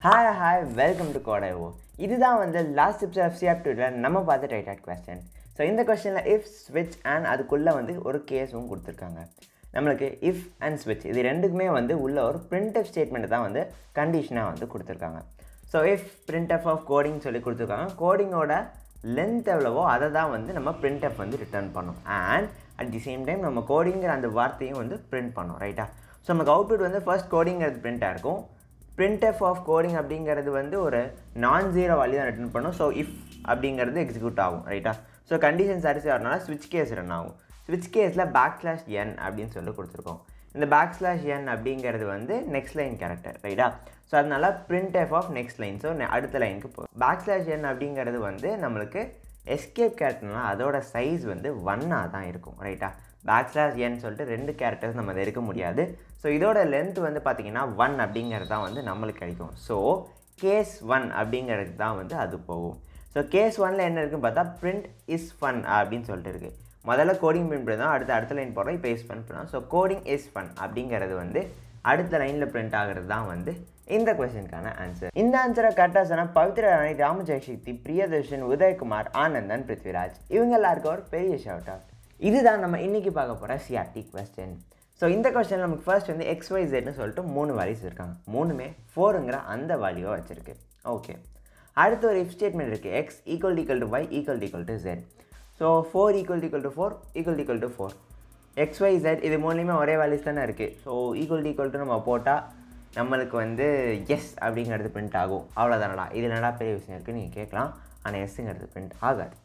hi hi welcome to கோடைவோ இதுதான் வந்து லாஸ்ட் டிப்ஸ் ஆஃப் சிஆப் டூவில் நம்ம பார்த்த டைட்டாட் கொஸ்டின் ஸோ இந்த கொஸ்டினில் இஃப் ஸ்விட்ச் அண்ட் அதுக்குள்ளே வந்து ஒரு கேஸும் கொடுத்துருக்காங்க நம்மளுக்கு இஃப் அண்ட் ஸ்விட்ச் இது ரெண்டுக்குமே வந்து உள்ள ஒரு பிரிண்டப் ஸ்டேட்மெண்ட் தான் வந்து கண்டிஷனாக வந்து கொடுத்துருக்காங்க so if printf of coding சொல்லி கொடுத்துருக்காங்க கோடிங்கோட லென்த் எவ்வளவோ அதை தான் வந்து நம்ம பிரிண்டப் வந்து ரிட்டர்ன் பண்ணோம் and at the same time நம்ம கோடிங்கிற அந்த வார்த்தையும் வந்து பிரிண்ட் பண்ணோம் ரைட்டா ஸோ நமக்கு அவுட்புட் வந்து ஃபர்ஸ்ட் கோடிங்கிறது பிரிண்ட்டாக இருக்கும் printf ஆஃப் கோடிங் அப்படிங்கிறது வந்து ஒரு நான் ஜீரோ வேல்யூ தான் ரிட்டர்ன் பண்ணும் ஸோ இஃப் அப்படிங்கிறது எக்ஸிக்யூட் ஆகும் ரைட்டா ஸோ கண்டிஷன் சாட்டிஸ்ஃபை ஆகிறனால ஸ்விட்ச் கேஸ் ரன் ஆகும் ஸ்விட்ச் கேஸில் பேக் ஸ்லாஷ் என் அப்படின்னு சொல்லி கொடுத்துருக்கோம் இந்த பேக் ஸ்லாஷ் என் அப்படிங்கிறது வந்து நெக்ஸ்ட் லைன் கேரக்டர் ரைட்டா ஸோ அதனால printf of next line so அடுத்த லைனுக்கு போகும் பேக் ஸ்லாஷ் என் அப்படிங்கிறது வந்து நம்மளுக்கு எஸ்கேப் கேரக்டர்னால அதோட சைஸ் வந்து ஒன்னாக தான் இருக்கும் ரைட்டா பேக் ஸ்லாஷ் என் சொல்லிட்டு ரெண்டு கேரக்டர்ஸ் நம்ம அதை எடுக்க முடியாது ஸோ இதோட லென்த் வந்து பார்த்திங்கன்னா ஒன் அப்படிங்கிறது தான் வந்து நம்மளுக்கு கிடைக்கும் ஸோ கேஸ் ஒன் அப்படிங்கிறது தான் வந்து அது போகும் ஸோ கேஸ் ஒனில் என்ன இருக்குன்னு பார்த்தா பிரிண்ட் இஸ் ஃபன் அப்படின்னு சொல்லிட்டு இருக்குது முதல்ல கோடிங் பிரிண்ட் பண்ணி தான் அடுத்து அடுத்த லைன் போடுறோம் இப்போ இஸ் ஃபன் பண்ணோம் ஸோ கோடிங் இஸ் ஃபன் அப்படிங்கிறது வந்து அடுத்த லைனில் பிரிண்ட் ஆகிறது தான் வந்து இந்த கொஸ்டினுக்கான ஆன்சர் இந்த ஆன்சரை கரெக்டாக சொன்னால் பவித்ர ராணி ராமஜெயசக்தி பிரியதர்ஷன் உதயகுமார் ஆனந்தன் பிருத்விராஜ் இவங்க எல்லாருக்கும் ஒரு பெரிய ஷவுட் அவுட் இதுதான் நம்ம இன்றைக்கி பார்க்க போகிற சிஆர்டி கொஸ்டின் ஸோ இந்த கொஸ்டின் நமக்கு ஃபர்ஸ்ட் வந்து எக்ஸ் ஒய் ஜெட்னு சொல்லிட்டு மூணு வேல்யூஸ் இருக்காங்க மூணுமே ஃபோருங்கிற அந்த வேல்யூவை வச்சுருக்கு ஓகே அடுத்து ஒரு இஃப் ஸ்டேட்மெண்ட் இருக்குது X equal equal to Y equal equal to Z so four equal equal to four equal equal to four X Y Z இது மூணுலேயுமே ஒரே வேல்யூஸ் தானே இருக்குது ஸோ ஈக்குவல் ஈக்குவல் டு நம்ம போட்டால் நம்மளுக்கு வந்து எஸ் அப்படிங்கிறது பிரிண்ட் ஆகும் அவ்வளோதானடா இது என்னடா பெரிய விஷயம் இருக்குது நீங்கள் கேட்கலாம் ஆனால் எஸ்ஸுங்கிறது பிரிண்ட் ஆகாது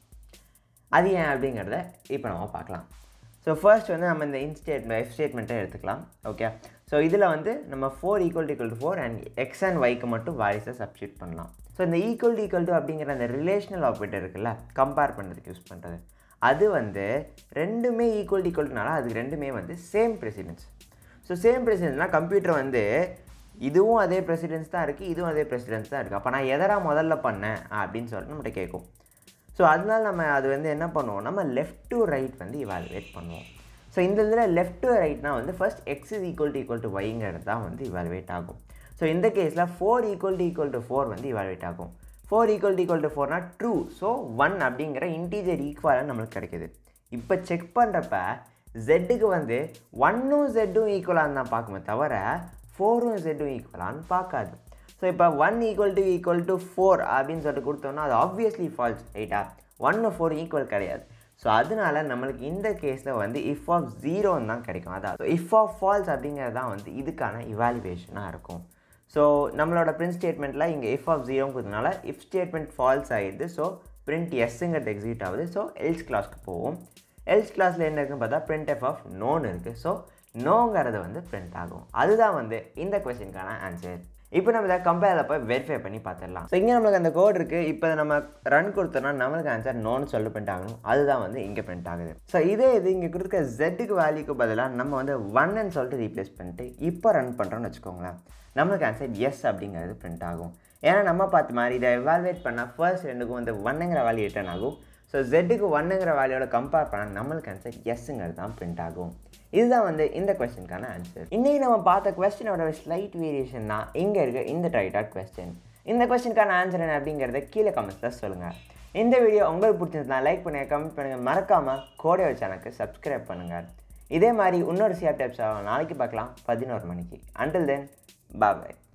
அது ஏன் அப்படிங்கிறத இப்போ நம்ம பார்க்கலாம் ஸோ ஃபர்ஸ்ட் வந்து நம்ம இந்த இன் ஸ்டேட்மெண்ட் எஃப் ஸ்டேட்மெண்ட்டை எடுத்துக்கலாம் ஓகே ஸோ இதில் வந்து நம்ம four equal equal to four and X and ஒய்க்கு மட்டும் வாரிஸை சப்ஸ்டியூட் பண்ணலாம் ஸோ இந்த ஈக்குவல் ஈக்குவல் டு அப்படிங்கிற அந்த ரிலேஷனல் ஆப்ரேட்டர் இருக்குல்ல கம்பேர் பண்ணுறதுக்கு யூஸ் பண்ணுறது அது வந்து ரெண்டுமே ஈக்குவல் ஈக்குவல்னால அதுக்கு ரெண்டுமே வந்து சேம் ப்ரெசிடென்ஸ் ஸோ சேம் ப்ரெசிடென்ஸ்னால் கம்ப்யூட்டர் வந்து இதுவும் அதே ப்ரெசிடென்ஸ் தான் இருக்குது இதுவும் அதே ப்ரெசிடென்ஸ் தான் இருக்குது அப்போ நான் எதரா முதல்ல பண்ணேன் அப்படின்னு சொல்லிட்டு நம்மகிட்ட கேட்கும் ஸோ அதனால் நம்ம அது வந்து என்ன பண்ணுவோம் நம்ம லெஃப்ட் டு ரைட் வந்து இவாலுவேட் பண்ணுவோம் ஸோ இந்த இதில் லெஃப்ட் டு ரைட்னா வந்து first X is equal to equal to ஒய்ங்கிறது தான் வந்து இவாலுவேட் ஆகும் ஸோ இந்த கேஸில் four equal to equal to four வந்து இவாலுவேட் ஆகும் four equal to equal to ஃபோர்னா ட்ரூ ஸோ ஒன் அப்படிங்கிற இன்டீஜர் ஈக்குவலாக நம்மளுக்கு கிடைக்கிது இப்போ செக் பண்ணுறப்ப ஜெட்டுக்கு வந்து ஒன்னும் ஜெட்டும் ஈக்குவலாக தான் பார்க்குமே தவிர ஃபோரும் ஜெட்டும் ஈக்குவலான்னு பார்க்காது ஸோ இப்போ one equal to equal to four அப்படின்னு சொல்லிட்டு கொடுத்தோம்னா அது ஆப்வியஸ்லி ஃபால்ஸ் ரைட்டா ஒன்று ஃபோர் ஈக்குவல் கிடையாது ஸோ அதனால நம்மளுக்கு இந்த கேஸில் வந்து இஃப் ஆஃப் ஜீரோன்னு தான் கிடைக்கும் அதாவது இஃப் ஆஃப் ஃபால்ஸ் அப்படிங்கிறது தான் வந்து இதுக்கான இவாலுவேஷனாக இருக்கும் ஸோ நம்மளோட பிரிண்ட் ஸ்டேட்மெண்ட்டில் இங்கே இஃப் ஆஃப் ஜீரோ கொடுத்தனால இஃப் ஸ்டேட்மெண்ட் ஃபால்ஸ் ஆகிடுது ஸோ பிரிண்ட் எஸ்ஸுங்கிறது எக்ஸிக்யூட் ஆகுது ஸோ எல்ஸ் கிளாஸ்க்கு போவோம் எல்ஸ் கிளாஸில் என்ன இருக்குன்னு பார்த்தா பிரிண்ட் எஃப் ஆஃப் நோன் இருக்குது ஸோ நோங்கிறது வந்து பிரிண்ட் ஆகும் அதுதான் வந்து இந்த கொஸ்டினுக்கான ஆன்சர் இப்போ நம்ம இதை கம்பேரில் போய் வெரிஃபை பண்ணி பார்த்துடலாம் ஸோ இங்கே நம்மளுக்கு அந்த கோட் இருக்குது இப்போ நம்ம ரன் கொடுத்தோம்னா நம்மளுக்கு ஆன்சர் நோன்னு சொல்லி பிரிண்ட் ஆகணும் அதுதான் வந்து இங்கே பிரிண்ட் ஆகுது ஸோ இதே இது இங்கே கொடுத்துருக்க ஜெட்டுக்கு வேல்யூக்கு பதிலாக நம்ம வந்து ஒன்னு சொல்லிட்டு ரீப்ளேஸ் பண்ணிட்டு இப்போ ரன் பண்ணுறோன்னு வச்சுக்கோங்களேன் நம்மளுக்கு ஆன்சர் எஸ் அப்படிங்கிறது பிரிண்ட் ஆகும் ஏன்னா நம்ம பார்த்த மாதிரி இதை எவால்வேட் பண்ணால் ஃபர்ஸ்ட் ரெண்டுக்கும் வந்து ஒன்னுங்கிற வேல்யூ ரிட்டர்ன் ஆகும் ஸோ ஜெட்டுக்கு ஒன்னுங்கிற வேல்யூட கம்பேர் பண்ணால் நம்மளுக்கு ஆன்சர் எஸ்ஸுங்கிறது தான் பிரிண்ட் ஆகும் இதுதான் வந்து இந்த கொஸ்டினுக்கான ஆன்சர் இன்றைக்கி நம்ம பார்த்த கொஸ்டினோட ஸ்லைட் வேரியேஷன் தான் இங்கே இருக்க இந்த டைட்டாட் கொஸ்டின் இந்த கொஸ்டினுக்கான ஆன்சர் என்ன அப்படிங்கிறத கீழே கமெண்ட்ஸில் சொல்லுங்கள் இந்த வீடியோ உங்களுக்கு பிடிச்சிருந்தா லைக் பண்ணுங்கள் கமெண்ட் பண்ணுங்கள் மறக்காமல் கோடையோ சேனலுக்கு சப்ஸ்கிரைப் பண்ணுங்கள் இதே மாதிரி இன்னொரு சிஆர் டைப்ஸ் நாளைக்கு பார்க்கலாம் பதினோரு மணிக்கு அண்டில் தென் பாய்